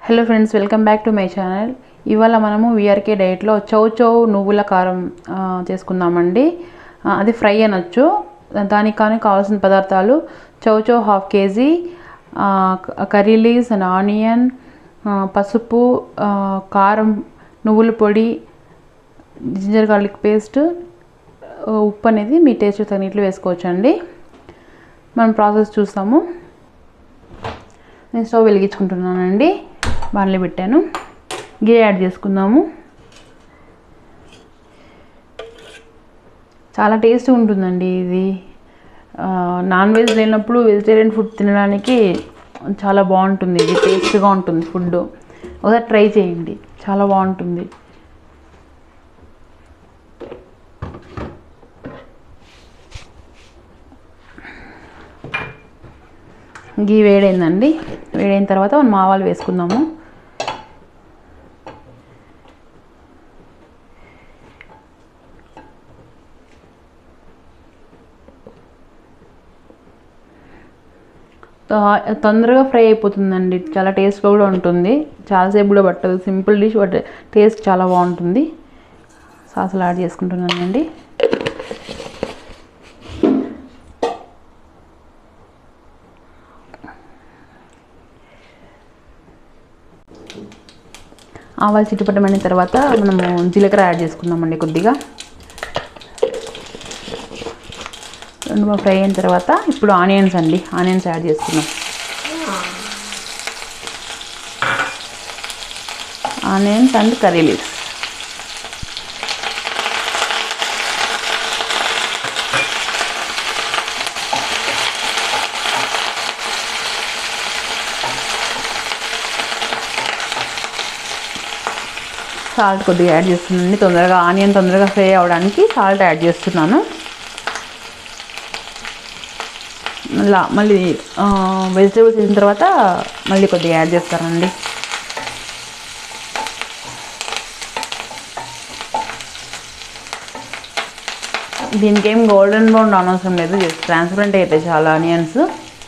Hello friends welcome back to my channel ఇవాళ మనము VRK డైట్లో చౌ చౌ నువ్వుల కారం ఆ, చేసుకుందామండి ఆ, అది ఫ్రై అనొచ్చు దానికి కానీ కావాల్సిన పదార్థాలు chow chow half KG curry leaves and onion ఆ, పసుపు ఆ, కారం నువ్వుల పొడి జింజర్ గార్లిక్ పేస్ట్ ఉప్పు అనేది మీ టేస్ట్ తగినట్లు వేసుకోవచ్చండి మనం ప్రాసెస్ చూస్తాము నేను స్టవ్ వెలిగించుకుంటున్నానండి బాణలి పెట్టాను గీ యాడ్ చేసుకుందాము చాలా టేస్ట్ ఉంటుందండి ఇది ఆ, నాన్ వెజ్ లేనప్పుడు వెజిటేరియన్ ఫుడ్ తినడానికి చాలా బాగుంటుంది ఇది టేస్ట్గా ఉంటుంది ఫుడ్ ఒకసారి ట్రై చేయండి చాలా బాగుంటుంది గీ వేడైందండి వేడైన తర్వాత మనం ఆవాలు వేసుకుందాము తా- తొందరగా ఫ్రై అయిపోతుందండి చాలా టేస్ట్గా కూడా ఉంటుంది చాలాసేపు కూడా పట్టదు సింపుల్ డిష్ బట్ టేస్ట్ చాలా బాగుంటుంది సాసులు యాడ్ చేసుకుంటున్నానండి ఆవాలు చిట్టుపట్టమైన తర్వాత మనము జీలకర్ర యాడ్ చేసుకుందామండి కొద్దిగా రెండు బాగా ఫ్రై అయిన తర్వాత ఇప్పుడు ఆనియన్స్ అండి ఆనియన్స్ యాడ్ చేసుకున్నాం onions and curry leaves salt కొద్దిగా యాడ్ చేస్తున్నానండి తొందరగా ఆనియన్ తొందరగా ఫ్రై అవ్వడానికి సాల్ట్ యాడ్ చేస్తున్నాను మళ్ళీ మళ్ళీ వెజిటేబుల్స్ వేసిన తర్వాత మళ్ళీ కొద్దిగా యాడ్ చేస్తానండి దీనికి ఏం గోల్డెన్ బ్రౌన్ అనవసరం లేదు జస్ట్ ట్రాన్స్పరెంట్ అయితే చాలా ఆనియన్స్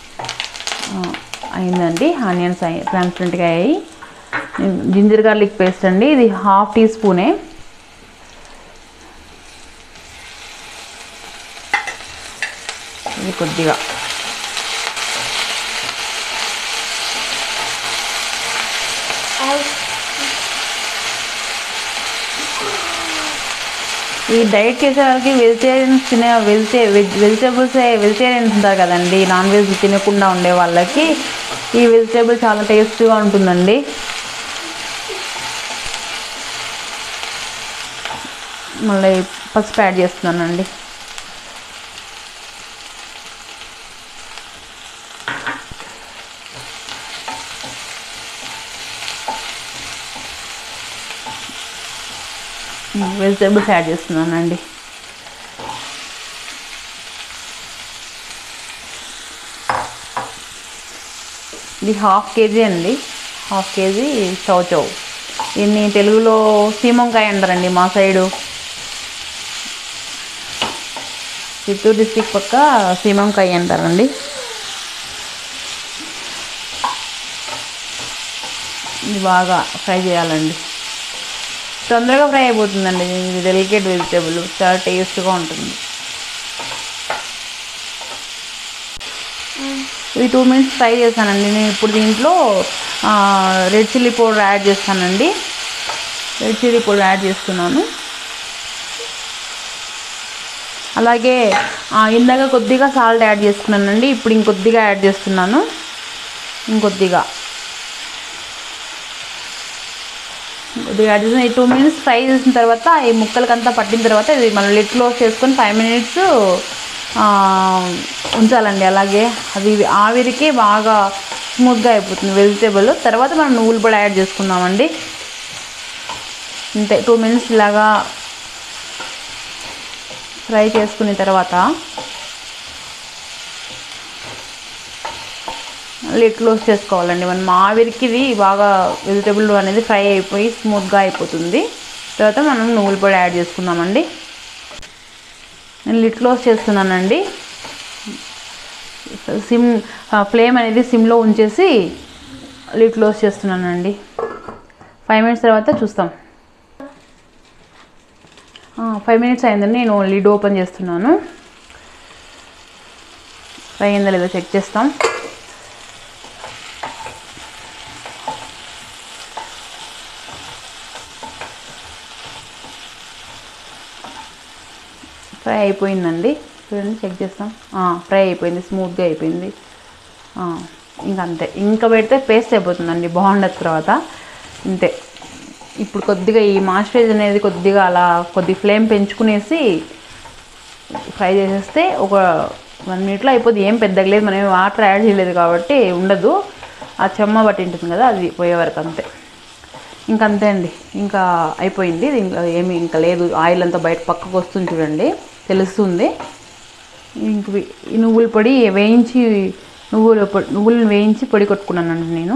అయిందండి ఆనియన్స్ అయి ట్రాన్స్పరెంట్గా అయ్యి జింజర్ గార్లిక్ పేస్ట్ అండి ఇది హాఫ్ టీ స్పూనే ఇది కొద్దిగా ఈ డైట్ చేసే వాళ్ళకి వెజిటేరియన్స్ తినే వెజిటే వెజ్ వెజిటేబుల్స్ వెజిటేరియన్స్ ఉంటారు కదండి నాన్ వెజ్ తినకుండా ఉండే వాళ్ళకి ఈ వెజిటేబుల్ చాలా టేస్ట్గా ఉంటుందండి మళ్ళీ పసుపు యాడ్ చేస్తున్నానండి వెజిటేబుల్స్ యాడ్ చేస్తున్నానండి ఇది హాఫ్ కేజీ అండి హాఫ్ కేజీ చౌ చౌ దీన్ని తెలుగులో సీమంకాయ అంటారండి మా సైడు చిత్తూరు డిస్టిక్ పక్క సీమంకాయ అంటారండి ఇది బాగా ఫ్రై చేయాలండి తొందరగా ఫ్రై అయిపోతుందండి ఇది డెలికేట్ వెజిటేబుల్ చాలా టేస్ట్గా ఉంటుంది ఇది టూ మినిట్స్ ఫ్రై చేస్తానండి నేను ఇప్పుడు దీంట్లో రెడ్ చిల్లీ పౌడర్ యాడ్ చేస్తానండి రెడ్ చిల్లీ పౌడర్ యాడ్ చేస్తున్నాను అలాగే ఆ, ఇందాక కొద్దిగా సాల్ట్ యాడ్ చేసుకున్నానండి ఇప్పుడు ఇంకొద్దిగా యాడ్ చేస్తున్నాను ఇంకొద్దిగా కొద్దిగా యాడ్ చేసిన ఈ టూ మినిట్స్ ఫ్రై చేసిన తర్వాత ఈ ముక్కలకంతా పట్టిన తర్వాత ఇది మనం లిట్ క్లోజ్ చేసుకొని ఫైవ్ మినిట్స్ ఉంచాలండి అలాగే అది ఆవిరికి బాగా స్మూత్గా అయిపోతుంది వెజిటేబుల్ తర్వాత మనం నువ్వులు కూడా యాడ్ చేసుకుందామండి అంతే టూ మినిట్స్ ఇలాగా ఫ్రై చేసుకున్న తర్వాత లిడ్ క్లోజ్ చేసుకోవాలండి మనం ఆవిరికి ఇది బాగా వెజిటేబుల్ అనేది ఫ్రై అయిపోయి స్మూత్గా అయిపోతుంది తర్వాత మనం నువ్వుల పొడి యాడ్ చేసుకుందామండి నేను లిడ్ క్లోజ్ చేస్తున్నానండి సిమ్ ఫ్లేమ్ అనేది సిమ్లో ఉంచేసి లిడ్ క్లోజ్ చేస్తున్నానండి ఫైవ్ మినిట్స్ తర్వాత చూస్తాం ఫైవ్ మినిట్స్ అయిందండి నేను లిడ్ ఓపెన్ చేస్తున్నాను ఫ్రై అయిందా లేదో చెక్ చేస్తాం ఫ్రై అయిపోయిందండి చూడండి చెక్ చేస్తాం ఫ్రై అయిపోయింది స్మూత్గా అయిపోయింది ఆ, ఇంకా అంతే ఇంకా పెడితే పేస్ట్ అయిపోతుందండి బాగుండదు తర్వాత అంతే ఇప్పుడు కొద్దిగా ఈ మాయిశ్చరైజ్ అనేది కొద్దిగా అలా కొద్ది ఫ్లేమ్ పెంచుకునేసి ఫ్రై చేసేస్తే ఒక వన్ మినిట్లో అయిపోద్ది ఏం పెద్దగా లేదు మనం ఏం వాటర్ యాడ్ చేయలేదు కాబట్టి ఉండదు ఆ చెమ్మ బట్టి ఉంటుంది కదా అది పోయే వరకు అంతే ఇంకా అంతే అండి ఇంకా అయిపోయింది దీంట్లో ఏమి ఇంకా లేదు ఆయిల్ అంతా బయట పక్కకు వస్తుంది చూడండి తెలుస్తుంది ఇంక వి- ఈ నువ్వుల పొడి వేయించి నువ్వుల పొడి నువ్వులను వేయించి పొడి కొట్టుకున్నానండి నేను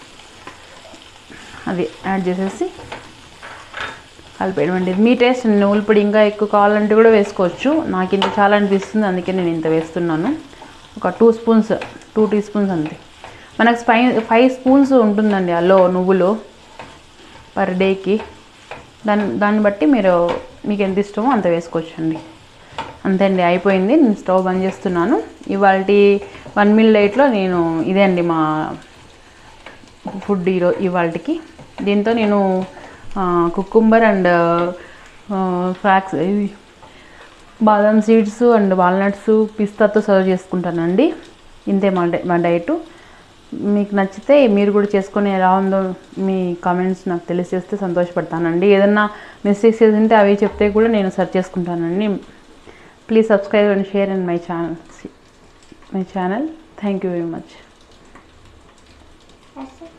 అది యాడ్ చేసేసి కలిపేయడం మీ టేస్ట్ అండి నువ్వుల పొడి ఇంకా ఎక్కువ కావాలంటే కూడా వేసుకోవచ్చు నాకు ఇంత చాలా అనిపిస్తుంది అందుకే నేను ఇంత వేస్తున్నాను ఒక two spoons two teaspoons అంతే మనకు ఫైవ్ ఫైవ్ స్పూన్స్ ఉంటుందండి అల్లో నువ్వులు పర్ డేకి దాన్ని దాన్ని బట్టి మీరు మీకు ఎంత ఇష్టమో అంత వేసుకోవచ్చండి అంతే అండి అయిపోయింది నేను స్టవ్ బంద్ చేస్తున్నాను ఇవాళ వన్ మిల్ డైట్లో నేను ఇదే అండి మా ఫుడ్ ఈరో ఇవాళకి దీంతో నేను కుకుంబర్ అండ్ ఫ్రాక్స్ ఇవి బాదం సీడ్స్ అండ్ వాల్నట్స్ పిస్తాతో సర్వ్ చేసుకుంటానండి ఇంతే మా డై మా డైట్ మీకు నచ్చితే మీరు కూడా చేసుకొని ఎలా ఉందో మీ కామెంట్స్ నాకు తెలియజేస్తే సంతోషపడతానండి ఏదన్నా మిస్టేక్స్ చేసి ఉంటే అవి చెప్తే కూడా నేను సర్చ్ చేసుకుంటానండి please subscribe and share and my channel my channel thank you very much That's it.